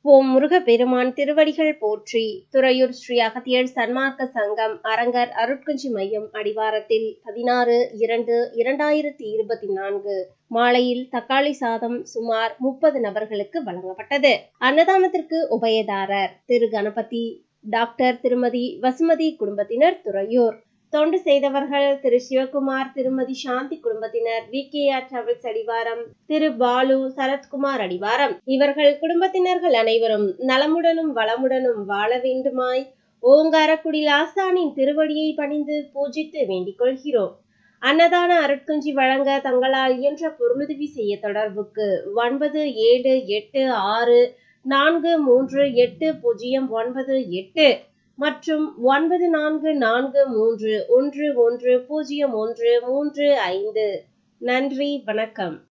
ஓம் முருகப்பெருமான் திருவடிகள் போற்றி துறையூர் ஸ்ரீ அகத்தியர் சன்மார்க்க சங்கம் அரங்கர் அருட்குஞ்சி மையம் அடிவாரத்தில் பதினாறு இரண்டு இரண்டாயிரத்தி இருபத்தி நான்கு மாலையில் தக்காளி சாதம் சுமார் முப்பது நபர்களுக்கு வழங்கப்பட்டது அன்னதானத்திற்கு உபயதாரர் திரு கணபதி டாக்டர் திருமதி வசுமதி குடும்பத்தினர் துறையூர் தொண்டு செய்தவர்கள் திரு சிவகுமார் திருமதி சாந்தி குடும்பத்தினர் வி கே ஆர் டிராவல்ஸ் அடிவாரம் திரு பாலு சரத்குமார் அடிவாரம் இவர்கள் குடும்பத்தினர்கள் அனைவரும் நலமுடனும் வளமுடனும் வாழ வேண்டுமாய் ஓங்காரக்குடி லாசானின் திருவடியை பணிந்து பூஜித்து வேண்டிக் கொள்கிறோம் அன்னதான அருட்குஞ்சி வழங்க தங்களால் இயன்ற பொருளுதவி செய்ய தொடர்புக்கு ஒன்பது ஏழு எட்டு ஆறு நான்கு மூன்று எட்டு பூஜ்ஜியம் ஒன்பது எட்டு மற்றும் ஒன்பது நான்கு நான்கு மூன்று ஒன்று ஒன்று பூஜ்ஜியம் ஒன்று மூன்று ஐந்து நன்றி வணக்கம்